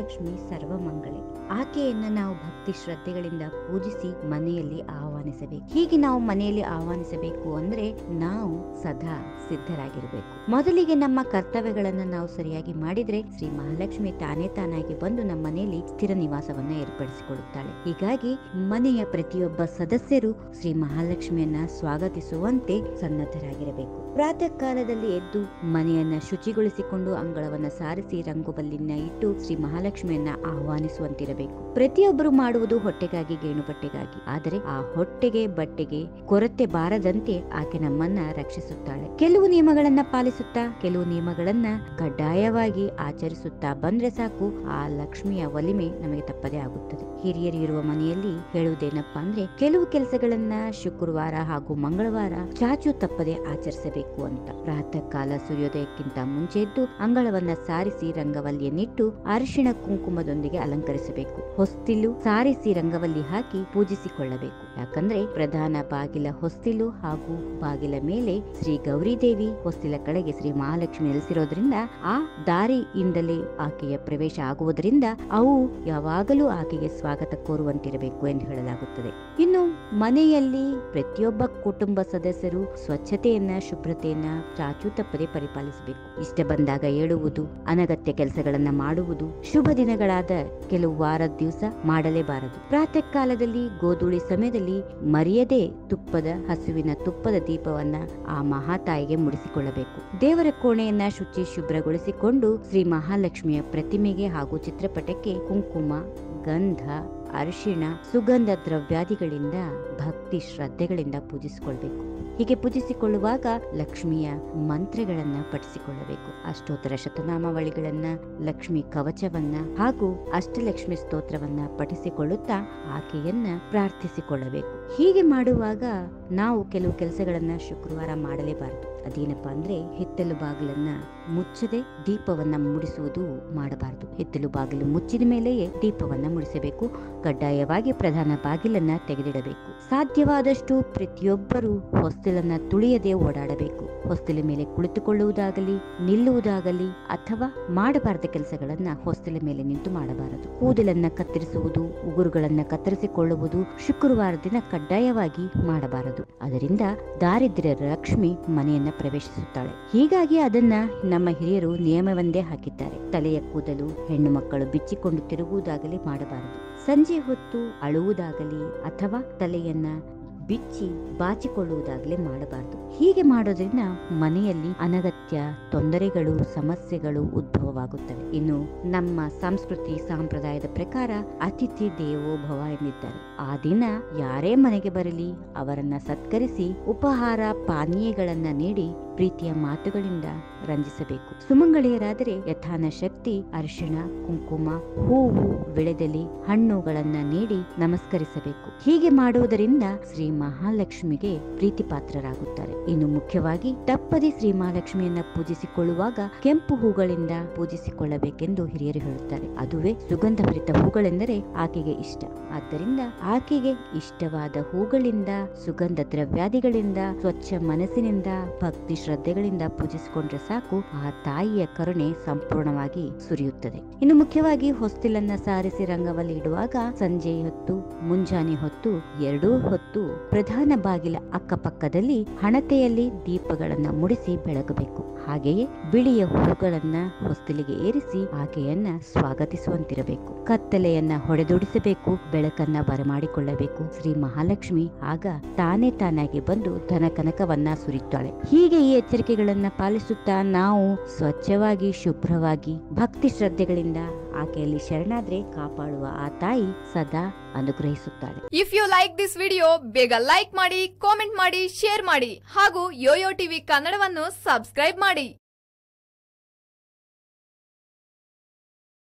ಮಹಾಲಕ್ಷ್ಮಿ ಸರ್ವಮಂಗಳೆ ಆಕೆಯನ್ನ ನಾವು ಭಕ್ತಿ ಶ್ರದ್ಧೆಗಳಿಂದ ಪೂಜಿಸಿ ಮನೆಯಲ್ಲಿ ಆಹ್ವಾನಿಸಬೇಕು ಹೀಗೆ ನಾವು ಮನೆಯಲ್ಲಿ ಆಹ್ವಾನಿಸಬೇಕು ಅಂದ್ರೆ ನಾವು ಸದಾ ಸಿದ್ಧರಾಗಿರಬೇಕು ಮೊದಲಿಗೆ ನಮ್ಮ ಕರ್ತವ್ಯಗಳನ್ನ ನಾವು ಸರಿಯಾಗಿ ಮಾಡಿದ್ರೆ ಶ್ರೀ ಮಹಾಲಕ್ಷ್ಮಿ ತಾನೇ ತಾನಾಗಿ ಬಂದು ನಮ್ಮ ಮನೆಯಲ್ಲಿ ಸ್ಥಿರ ನಿವಾಸವನ್ನ ಏರ್ಪಡಿಸಿಕೊಳ್ಳುತ್ತಾಳೆ ಹೀಗಾಗಿ ಮನೆಯ ಪ್ರತಿಯೊಬ್ಬ ಸದಸ್ಯರು ಶ್ರೀ ಮಹಾಲಕ್ಷ್ಮಿಯನ್ನ ಸ್ವಾಗತಿಸುವಂತೆ ಸನ್ನದ್ಧರಾಗಿರಬೇಕು ಪ್ರಾತಃ ಕಾಲದಲ್ಲಿ ಎದ್ದು ಮನೆಯನ್ನ ಶುಚಿಗೊಳಿಸಿಕೊಂಡು ಅಂಗಳವನ್ನ ಸಾರಿಸಿ ರಂಗೋಬಲ್ಲಿನ ಇಟ್ಟು ಶ್ರೀ ಮಹಾಲಕ್ಷ್ಮಿಯನ್ನ ಆಹ್ವಾನಿಸುವಂತಿರಬೇಕು ಪ್ರತಿಯೊಬ್ಬರು ಮಾಡುವುದು ಹೊಟ್ಟೆಗಾಗಿ ಗೇಣು ಬಟ್ಟೆಗಾಗಿ ಆದರೆ ಆ ಹೊಟ್ಟೆಗೆ ಬಟ್ಟೆಗೆ ಕೊರತೆ ಬಾರದಂತೆ ಆಕೆ ನಮ್ಮನ್ನ ರಕ್ಷಿಸುತ್ತಾಳೆ ಕೆಲವು ನಿಯಮಗಳನ್ನ ಪಾಲಿಸುತ್ತಾ ಕೆಲವು ನಿಯಮಗಳನ್ನ ಕಡ್ಡಾಯವಾಗಿ ಆಚರಿಸುತ್ತಾ ಬಂದ್ರೆ ಸಾಕು ಆ ಲಕ್ಷ್ಮಿಯ ಒಲಿಮೆ ನಮಗೆ ತಪ್ಪದೇ ಆಗುತ್ತದೆ ಹಿರಿಯರು ಇರುವ ಮನೆಯಲ್ಲಿ ಹೇಳುವುದೇನಪ್ಪಾ ಅಂದ್ರೆ ಕೆಲವು ಕೆಲಸಗಳನ್ನ ಶುಕ್ರವಾರ ಹಾಗೂ ಮಂಗಳವಾರ ಚಾಚು ತಪ್ಪದೆ ಆಚರಿಸಬೇಕು ಅಂತ ಪ್ರಾತಃ ಕಾಲ ಸೂರ್ಯೋದಯಕ್ಕಿಂತ ಮುಂಚೆ ಎದ್ದು ಅಂಗಳವನ್ನ ಸಾರಿಸಿ ರಂಗವಲ್ಲಿಯನ್ನಿಟ್ಟು ಅರಿಶಿಣ ಕುಂಕುಮದೊಂದಿಗೆ ಅಲಂಕರಿಸಬೇಕು ಹೊಸ್ತಿಲು ಸಾರಿಸಿ ರಂಗವಲ್ಲಿ ಹಾಕಿ ಪೂಜಿಸಿಕೊಳ್ಳಬೇಕು ಯಾಕಂದ್ರೆ ಪ್ರಧಾನ ಬಾಗಿಲ ಹೊಸ್ತಿಲು ಹಾಗೂ ಬಾಗಿಲ ಮೇಲೆ ಶ್ರೀ ಗೌರಿದೇವಿ ಹೊಸ್ತಿಲ ಕಡೆಗೆ ಶ್ರೀ ಮಹಾಲಕ್ಷ್ಮಿ ನೆಲೆಸಿರೋದ್ರಿಂದ ಆ ದಾರಿಯಿಂದಲೇ ಆಕೆಯ ಪ್ರವೇಶ ಆಗುವುದರಿಂದ ಅವು ಯಾವಾಗಲೂ ಆಕೆಗೆ ಸ್ವಾಗತ ಕೋರುವಂತಿರಬೇಕು ಎಂದು ಹೇಳಲಾಗುತ್ತದೆ ಇನ್ನು ಮನೆಯಲ್ಲಿ ಪ್ರತಿಯೊಬ್ಬ ಕುಟುಂಬ ಸದಸ್ಯರು ಸ್ವಚ್ಛತೆಯನ್ನ ಶುಭ್ರತೆಯನ್ನ ಚಾಚು ತಪ್ಪದೆ ಪರಿಪಾಲಿಸಬೇಕು ಇಷ್ಟ ಬಂದಾಗ ಏಳುವುದು ಅನಗತ್ಯ ಕೆಲಸಗಳನ್ನ ಮಾಡುವುದು ಶುಭ ದಿನಗಳಾದ ಕೆಲವು ವಾರದ ದಿವಸ ಮಾಡಲೇಬಾರದು ಪ್ರಾತಃ ಕಾಲದಲ್ಲಿ ಗೋಧೂಳಿ ಸಮಯದಲ್ಲಿ ಮರೆಯದೆ ತುಪ್ಪದ ಹಸುವಿನ ತುಪ್ಪದ ದೀಪವನ್ನ ಆ ಮಹಾತಾಯಿಗೆ ಮುಡಿಸಿಕೊಳ್ಳಬೇಕು ದೇವರ ಕೋಣೆಯನ್ನ ಶುಚಿ ಶುಭ್ರಗೊಳಿಸಿಕೊಂಡು ಶ್ರೀ ಮಹಾಲಕ್ಷ್ಮಿಯ ಪ್ರತಿಮೆಗೆ ಹಾಗೂ ಚಿತ್ರಪಟಕ್ಕೆ ಕುಂಕುಮ ಗಂಧ ಅರಿಶಿಣ ಸುಗಂಧ ದ್ರವ್ಯಾದಿಗಳಿಂದ ಭಕ್ತಿ ಶ್ರದ್ಧೆಗಳಿಂದ ಪೂಜಿಸಿಕೊಳ್ಬೇಕು ಹೀಗೆ ಪೂಜಿಸಿಕೊಳ್ಳುವಾಗ ಲಕ್ಷ್ಮಿಯ ಮಂತ್ರಗಳನ್ನ ಪಠಿಸಿಕೊಳ್ಳಬೇಕು ಅಷ್ಟೋತ್ತರ ಶತನಾಮಾವಳಿಗಳನ್ನ ಲಕ್ಷ್ಮಿ ಕವಚವನ್ನ ಹಾಗೂ ಅಷ್ಟಲಕ್ಷ್ಮಿ ಸ್ತೋತ್ರವನ್ನ ಪಠಿಸಿಕೊಳ್ಳುತ್ತಾ ಆಕೆಯನ್ನ ಪ್ರಾರ್ಥಿಸಿಕೊಳ್ಳಬೇಕು ಹೀಗೆ ಮಾಡುವಾಗ ನಾವು ಕೆಲವು ಕೆಲಸಗಳನ್ನ ಶುಕ್ರವಾರ ಮಾಡಲೇಬಾರದು ಅದೇನಪ್ಪಾ ಅಂದ್ರೆ ಹಿತ್ತಲು ಬಾಗಿಲನ್ನ ಮುಚ್ಚದೆ ದೀಪವನ್ನ ಮುಡಿಸುವುದು ಮಾಡಬಾರದು ಹಿತ್ತಲು ಬಾಗಿಲು ಮುಚ್ಚಿದ ಮೇಲೆಯೇ ದೀಪವನ್ನ ಮುಡಿಸಬೇಕು ಕಡ್ಡಾಯವಾಗಿ ಪ್ರಧಾನ ಬಾಗಿಲನ್ನ ತೆಗೆದಿಡಬೇಕು ಸಾಧ್ಯವಾದಷ್ಟು ಪ್ರತಿಯೊಬ್ಬರು ಹೊಸ್ತಿಲನ್ನ ತುಳಿಯದೆ ಓಡಾಡಬೇಕು ಹೊಸ್ತಿಲ ಮೇಲೆ ಕುಳಿತುಕೊಳ್ಳುವುದಾಗಲಿ ನಿಲ್ಲುವುದಾಗಲಿ ಅಥವಾ ಮಾಡಬಾರದ ಕೆಲಸಗಳನ್ನ ಹೊಸ್ತಿಲ ಮೇಲೆ ನಿಂತು ಮಾಡಬಾರದು ಕೂದಲನ್ನ ಕತ್ತರಿಸುವುದು ಉಗುರುಗಳನ್ನ ಕತ್ತರಿಸಿಕೊಳ್ಳುವುದು ಶುಕ್ರವಾರ ದಿನ ಕಡ್ಡಾಯವಾಗಿ ಮಾಡಬಾರದು ಅದರಿಂದ ದಾರಿದ್ರ್ಯ ಲಕ್ಷ್ಮಿ ಮನೆಯನ್ನ ಪ್ರವೇಶಿಸುತ್ತಾಳೆ ಹೀಗಾಗಿ ಅದನ್ನ ನಮ್ಮ ಹಿರಿಯರು ನಿಯಮವೊಂದೇ ಹಾಕಿದ್ದಾರೆ ತಲೆಯ ಕೂದಲು ಹೆಣ್ಣು ಮಕ್ಕಳು ಬಿಚ್ಚಿಕೊಂಡು ತಿರುಗುವುದಾಗಲಿ ಮಾಡಬಾರದು ಸಂಜೆ ಹೊತ್ತು ಅಳುವುದಾಗಲಿ ಅಥವಾ ತಲೆಯನ್ನ ಬಿಚ್ಚಿ ಬಾಚಿಕೊಳ್ಳುವುದಾಗಲಿ ಮಾಡಬಾರದು ಹೀಗೆ ಮಾಡೋದ್ರಿಂದ ಮನೆಯಲ್ಲಿ ಅನಗತ್ಯ ತೊಂದರೆಗಳು ಸಮಸ್ಯೆಗಳು ಉದ್ಭವವಾಗುತ್ತವೆ ಇನ್ನು ನಮ್ಮ ಸಂಸ್ಕೃತಿ ಸಂಪ್ರದಾಯದ ಪ್ರಕಾರ ಅತಿಥಿ ದೇವೋ ಭವ ಎಂದಿದ್ದಾರೆ ಆ ದಿನ ಯಾರೇ ಮನೆಗೆ ಬರಲಿ ಅವರನ್ನ ಸತ್ಕರಿಸಿ ಉಪಹಾರ ಪಾನೀಯಗಳನ್ನ ನೀಡಿ ಪ್ರೀತಿಯ ಮಾತುಗಳಿಂದ ರಂಜಿಸಬೇಕು ಸುಮಂಗಳಿಯರಾದರೆ ಯಥಾನ ಶಕ್ತಿ ಅರಿಶಿಣ ಕುಂಕುಮ ಹೂವು ವಿಳೆದೆಲೆ ಹಣ್ಣುಗಳನ್ನ ನೀಡಿ ನಮಸ್ಕರಿಸಬೇಕು ಹೀಗೆ ಮಾಡುವುದರಿಂದ ಶ್ರೀ ಮಹಾಲಕ್ಷ್ಮಿಗೆ ಪ್ರೀತಿ ಪಾತ್ರರಾಗುತ್ತಾರೆ ಇನ್ನು ಮುಖ್ಯವಾಗಿ ತಪ್ಪದೆ ಶ್ರೀ ಮಹಾಲಕ್ಷ್ಮಿಯನ್ನ ಪೂಜಿಸಿಕೊಳ್ಳುವಾಗ ಕೆಂಪು ಹೂಗಳಿಂದ ಪೂಜಿಸಿಕೊಳ್ಳಬೇಕೆಂದು ಹಿರಿಯರು ಹೇಳುತ್ತಾರೆ ಅದುವೇ ಸುಗಂಧಭರಿತ ಹೂಗಳೆಂದರೆ ಆಕೆಗೆ ಇಷ್ಟ ಆದ್ದರಿಂದ ಆಕೆಗೆ ಇಷ್ಟವಾದ ಹೂಗಳಿಂದ ಸುಗಂಧ ದ್ರವ್ಯಾದಿಗಳಿಂದ ಸ್ವಚ್ಛ ಮನಸ್ಸಿನಿಂದ ಭಕ್ತಿ ಶ್ರದ್ಧೆಗಳಿಂದ ಪೂಜಿಸಿಕೊಂಡ್ರೆ ಸಾಕು ಆ ತಾಯಿಯ ಕರುಣೆ ಸಂಪೂರ್ಣವಾಗಿ ಸುರಿಯುತ್ತದೆ ಇನ್ನು ಮುಖ್ಯವಾಗಿ ಹೊಸ್ತಿಲನ್ನ ಸಾರಿಸಿ ರಂಗವಲ್ಲಿ ಇಡುವಾಗ ಸಂಜೆ ಹೊತ್ತು ಮುಂಜಾನೆ ಹೊತ್ತು ಎರಡೂ ಹೊತ್ತು ಪ್ರಧಾನ ಬಾಗಿಲ ಅಕ್ಕಪಕ್ಕದಲ್ಲಿ ಹಣತೆಯಲ್ಲಿ ದೀಪಗಳನ್ನ ಮುಡಿಸಿ ಬೆಳಗಬೇಕು ಹಾಗೆಯೇ ಬಿಳಿಯ ಹೂಗಳನ್ನ ಹೊಸ್ತಿಲಿಗೆ ಏರಿಸಿ ಆಕೆಯನ್ನ ಸ್ವಾಗತಿಸುವಂತಿರಬೇಕು ಕತ್ತಲೆಯನ್ನ ಹೊಡೆದೊಡಿಸಬೇಕು ಬೆಳಕನ್ನ ಬರಮಾಡಿಕೊಳ್ಳಬೇಕು ಶ್ರೀ ಮಹಾಲಕ್ಷ್ಮಿ ಆಗ ತಾನೇ ತಾನಾಗಿ ಬಂದು ಧನ ಕನಕವನ್ನ ಸುರಿತಾಳೆ ಹೀಗೆ ಈ ಎಚ್ಚರಿಕೆಗಳನ್ನ ಪಾಲಿಸುತ್ತಾ ನಾವು ಸ್ವಚ್ಛವಾಗಿ ಶುಭ್ರವಾಗಿ ಭಕ್ತಿ ಶ್ರದ್ಧೆಗಳಿಂದ ಆಕೆಯಲ್ಲಿ ಶರಣಾದ್ರೆ ಕಾಪಾಡುವ ಆ ತಾಯಿ ಸದಾ ಅನುಗ್ರಹಿಸುತ್ತಾಳೆ if you like this video ಬೇಗ ಲೈಕ್ ಮಾಡಿ ಕಾಮೆಂಟ್ ಮಾಡಿ ಶೇರ್ ಮಾಡಿ ಹಾಗೂ ಯೋಯೋ ಟಿವಿ ಕನ್ನಡವನ್ನು ಸಬ್ಸ್ಕ್ರೈಬ್ ಮಾಡಿ